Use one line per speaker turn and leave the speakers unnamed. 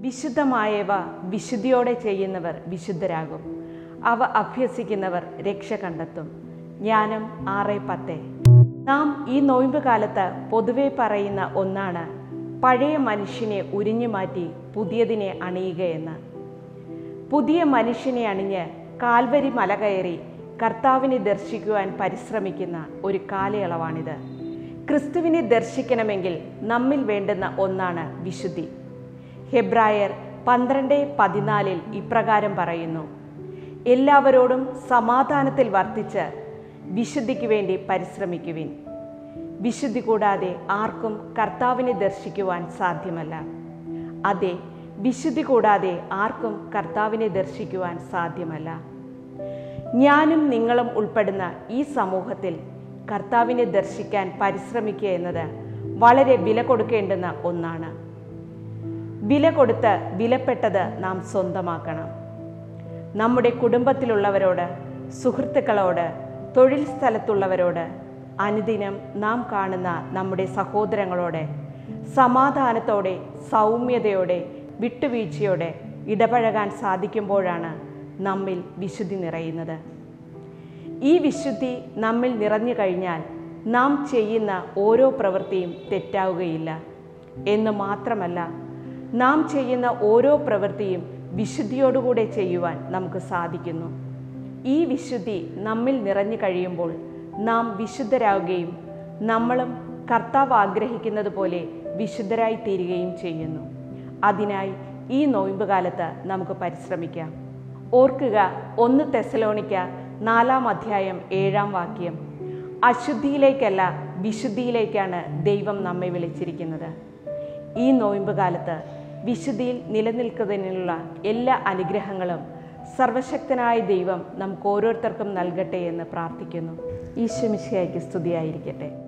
വിശുദ്ധമായവ വിശുദ്ധിയോടെ ചെയ്യുന്നവർ വിശുദ്ധരാകും അവ അഭ്യസിക്കുന്നവർ രക്ഷ കണ്ടെത്തും ജ്ഞാനം ആറ് പത്ത് നാം ഈ നോയമ്പ് കാലത്ത് പൊതുവെ പറയുന്ന ഒന്നാണ് പഴയ മനുഷ്യനെ ഉരിഞ്ഞു മാറ്റി പുതിയതിനെ അണിയുകയെന്ന് പുതിയ മനുഷ്യനെ അണിഞ്ഞ് കാൽവരി മല കയറി കർത്താവിനെ ദർശിക്കുവാൻ പരിശ്രമിക്കുന്ന ഒരു കാലയളവാണിത് ക്രിസ്തുവിനെ ദർശിക്കണമെങ്കിൽ നമ്മിൽ വേണ്ടുന്ന ഒന്നാണ് വിശുദ്ധി ഹെബ്രായർ പന്ത്രണ്ട് പതിനാലിൽ ഇപ്രകാരം പറയുന്നു എല്ലാവരോടും സമാധാനത്തിൽ വർത്തിച്ച് വിശുദ്ധിക്ക് വേണ്ടി പരിശ്രമിക്കുവിൻ വിശുദ്ധി കൂടാതെ ആർക്കും കർത്താവിനെ ദർശിക്കുവാൻ സാധ്യമല്ല അതെ വിശുദ്ധി കൂടാതെ ആർക്കും കർത്താവിനെ ദർശിക്കുവാൻ സാധ്യമല്ല ഞാനും നിങ്ങളും ഉൾപ്പെടുന്ന ഈ സമൂഹത്തിൽ കർത്താവിനെ ദർശിക്കാൻ പരിശ്രമിക്കുക എന്നത് വളരെ വില കൊടുക്കേണ്ടുന്ന ഒന്നാണ് വില കൊടുത്ത് വിലപ്പെട്ടത് നാം സ്വന്തമാക്കണം നമ്മുടെ കുടുംബത്തിലുള്ളവരോട് സുഹൃത്തുക്കളോട് തൊഴിൽ സ്ഥലത്തുള്ളവരോട് അനുദിനം നാം കാണുന്ന നമ്മുടെ സഹോദരങ്ങളോട് സമാധാനത്തോടെ സൗമ്യതയോടെ വിട്ടുവീഴ്ചയോടെ ഇടപഴകാൻ സാധിക്കുമ്പോഴാണ് നമ്മിൽ വിശുദ്ധി നിറയുന്നത് ഈ വിശുദ്ധി നമ്മിൽ നിറഞ്ഞു കഴിഞ്ഞാൽ നാം ചെയ്യുന്ന ഓരോ പ്രവൃത്തിയും തെറ്റാവുകയില്ല എന്ന് മാത്രമല്ല നാം ചെയ്യുന്ന ഓരോ പ്രവൃത്തിയും വിശുദ്ധിയോടുകൂടെ ചെയ്യുവാൻ നമുക്ക് സാധിക്കുന്നു ഈ വിശുദ്ധി നമ്മിൽ നിറഞ്ഞു കഴിയുമ്പോൾ നാം വിശുദ്ധരാകുകയും നമ്മളും കർത്താവ് ആഗ്രഹിക്കുന്നത് പോലെ വിശുദ്ധരായി തീരുകയും ചെയ്യുന്നു അതിനായി ഈ നോയമ്പ് കാലത്ത് നമുക്ക് പരിശ്രമിക്കാം ഓർക്കുക ഒന്ന് തെസലോണിക്ക നാലാം അധ്യായം ഏഴാം വാക്യം അശുദ്ധിയിലേക്കല്ല വിശുദ്ധിയിലേക്കാണ് ദൈവം നമ്മെ വിളിച്ചിരിക്കുന്നത് ഈ നോയമ്പ് കാലത്ത് വിശുദ്ധിയിൽ നിലനിൽക്കുന്നതിനുള്ള എല്ലാ അനുഗ്രഹങ്ങളും സർവശക്തനായ ദൈവം നമുക്ക് ഓരോരുത്തർക്കും നൽകട്ടെ എന്ന് പ്രാർത്ഥിക്കുന്നു ഈശ്വമിശയ്ക്ക് സ്തുതിയായിരിക്കട്ടെ